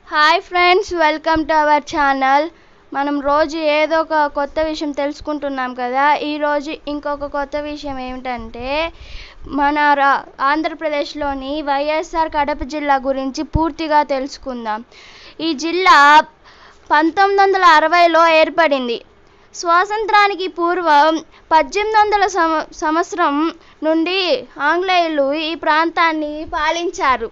hi friends welcome to our channel మనం రోజు ఏదో ఒక కొత్త విషయం తెలుసుకుంటున్నాం కదా ఈరోజు ఇంకొక కొత్త విషయం ఏమిటంటే మన రా ఆంధ్రప్రదేశ్లోని వైఎస్ఆర్ కడప జిల్లా గురించి పూర్తిగా తెలుసుకుందాం ఈ జిల్లా పంతొమ్మిది వందల అరవైలో ఏర్పడింది స్వాతంత్రానికి పూర్వం పద్దెనిమిది వందల సంవ సంవత్సరం నుండి ఆంగ్లేయులు ఈ ప్రాంతాన్ని పాలించారు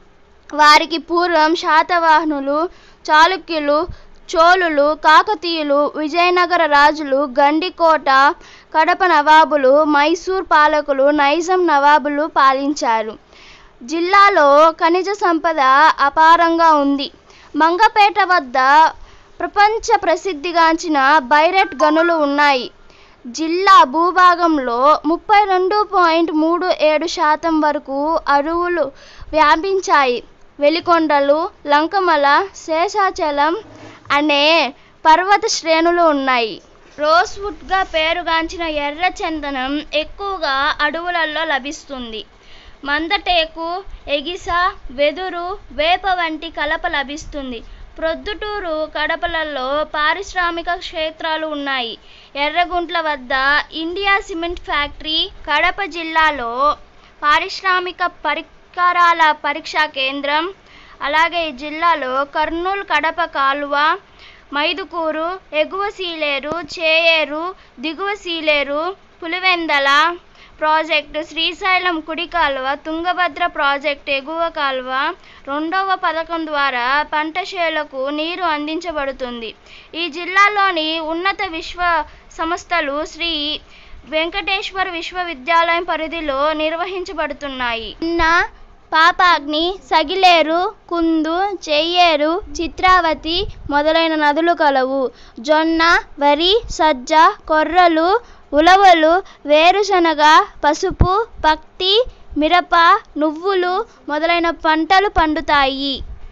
వారికి పూర్వం శాతవాహనులు చాళుక్యులు చోళులు కాకతీయులు విజయనగర రాజులు గండికోట కడప నవాబులు మైసూర్ పాలకులు నైజాం నవాబులు పాలించారు జిల్లాలో ఖనిజ సంపద అపారంగా ఉంది మంగపేట వద్ద ప్రపంచ ప్రసిద్ధిగాంచిన బైరెట్ గనులు ఉన్నాయి జిల్లా భూభాగంలో ముప్పై రెండు పాయింట్ మూడు ఏడు శాతం వరకు అరువులు వ్యాపించాయి వెలికొండలు లంకమల శేషాచలం అనే పర్వత శ్రేణులు ఉన్నాయి రోస్వుడ్గా పేరుగాంచిన ఎర్ర చందనం ఎక్కువగా అడవులలో లభిస్తుంది మందటేకు ఎగిస వెదురు వేప వంటి కలప లభిస్తుంది ప్రొద్దుటూరు కడపలలో పారిశ్రామిక క్షేత్రాలు ఉన్నాయి ఎర్రగుంట్ల వద్ద ఇండియా సిమెంట్ ఫ్యాక్టరీ కడప జిల్లాలో పారిశ్రామిక పరికరాల పరీక్షా కేంద్రం అలాగే ఈ జిల్లాలో కర్నూలు కడప కాలువ మైదుకూరు ఎగువ సీలేరు చేయేరు దిగువ సీలేరు పులివెందల ప్రాజెక్టు శ్రీశైలం కుడి కాలువ తుంగభద్ర ప్రాజెక్టు ఎగువ కాలువ రెండవ పథకం ద్వారా పంట చేలకు నీరు అందించబడుతుంది ఈ జిల్లాలోని ఉన్నత విశ్వ సంస్థలు శ్రీ వెంకటేశ్వర విశ్వవిద్యాలయం పరిధిలో నిర్వహించబడుతున్నాయి చిన్న పాపాగ్ని సగిలేరు కుందు చెయ్యేరు చిత్రావతి మొదలైన నదులు కలవు జొన్న వరి సజ్జ కొర్రలు ఉలవలు వేరుశనగ పసుపు పత్తి మిరప నువ్వులు మొదలైన పంటలు పండుతాయి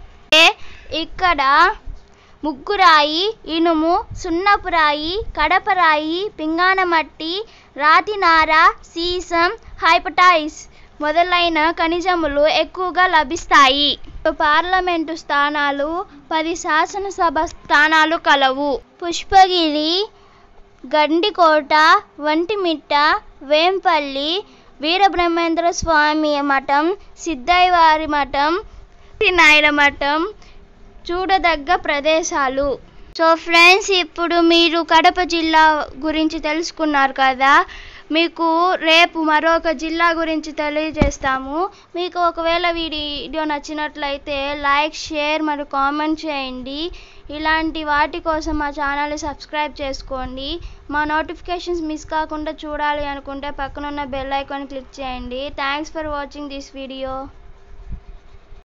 ఇక్కడ ముగ్గురాయి ఇనుము సున్నపురాయి కడపరాయి పింగాణమట్టి రాతినార సీసం హైపటైస్ మొదలైన ఖనిజములు ఎక్కువగా లభిస్తాయి పార్లమెంటు స్థానాలు పది శాసనసభ స్థానాలు కలవు పుష్పగిరి గండికోట వంటిమిట్ట వేంపల్లి వీరబ్రహ్మేంద్ర స్వామి మఠం సిద్ధయ్యవారి మఠం నాయన మఠం చూడదగ్గ ప్రదేశాలు సో ఫ్రెండ్స్ ఇప్పుడు మీరు కడప జిల్లా గురించి తెలుసుకున్నారు కదా మీకు రేపు మరొక జిల్లా గురించి తెలియజేస్తాము మీకు ఒకవేళ వీడియో నచ్చినట్లయితే లైక్ షేర్ మరియు కామెంట్ చేయండి ఇలాంటి వాటి కోసం మా ఛానల్ని సబ్స్క్రైబ్ చేసుకోండి మా నోటిఫికేషన్స్ మిస్ కాకుండా చూడాలి అనుకుంటే పక్కనున్న బెల్ ఐకాన్ క్లిక్ చేయండి thanks for watching this video